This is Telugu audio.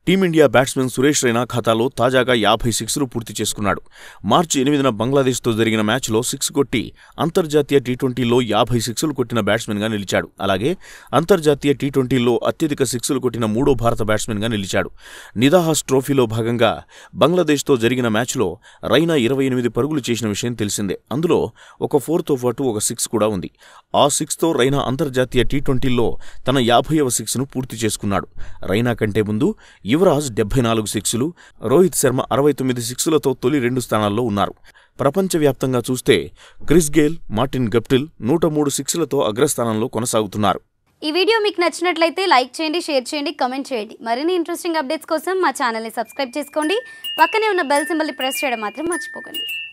టీమిండియా బ్యాట్స్మెన్ సురేష్ రైనా ఖాతాలో తాజాగా యాభై సిక్స్లు పూర్తి చేసుకున్నాడు మార్చి ఎనిమిదిన బంగ్లాదేశ్తో జరిగిన మ్యాచ్లో సిక్స్ కొట్టి అంతర్జాతీయ టీ ట్వంటీలో యాభై సిక్స్లు కొట్టిన బ్యాట్స్మెన్గా నిలిచాడు అలాగే అంతర్జాతీయ టీ ట్వంటీలో అత్యధిక సిక్స్లు కొట్టిన మూడో భారత బ్యాట్స్మెన్గా నిలిచాడు నిదాహాస్ ట్రోఫీలో భాగంగా బంగ్లాదేశ్తో జరిగిన మ్యాచ్లో రైనా ఇరవై ఎనిమిది పరుగులు చేసిన విషయం తెలిసిందే అందులో ఒక ఫోర్తో పాటు ఒక సిక్స్ కూడా ఉంది ఆ సిక్స్తో రైనా అంతర్జాతీయ టీ ట్వంటీలో తన యాభైవ సిక్స్ను పూర్తి చేసుకున్నాడు రైనా కంటే ముందు యువరాజ్ డెబ్బై నాలుగు సిక్సులు రోహిత్ శర్మ అరవై తొమ్మిది సిక్సులతో తొలి రెండు స్థానాల్లో ఉన్నారు ప్రపంచవ్యాప్తంగా చూస్తే క్రిస్ గేల్ మార్టిన్ గప్టిల్ నూట మూడు సిక్సులతో అగ్రస్థానంలో కొనసాగుతున్నారు ఈ వీడియో మీకు నచ్చినట్లయితే లైక్ చేయండి షేర్ చేయండి కమెంట్ చేయండి మరిన్ని ఇంట్రెస్టింగ్ అప్డేట్స్ కోసం మా ఛానల్ని సబ్స్క్రైబ్ చేసుకోండి పక్కనే ఉన్న బెల్ సింబల్ని ప్రెస్ చేయడం మాత్రం మర్చిపోకండి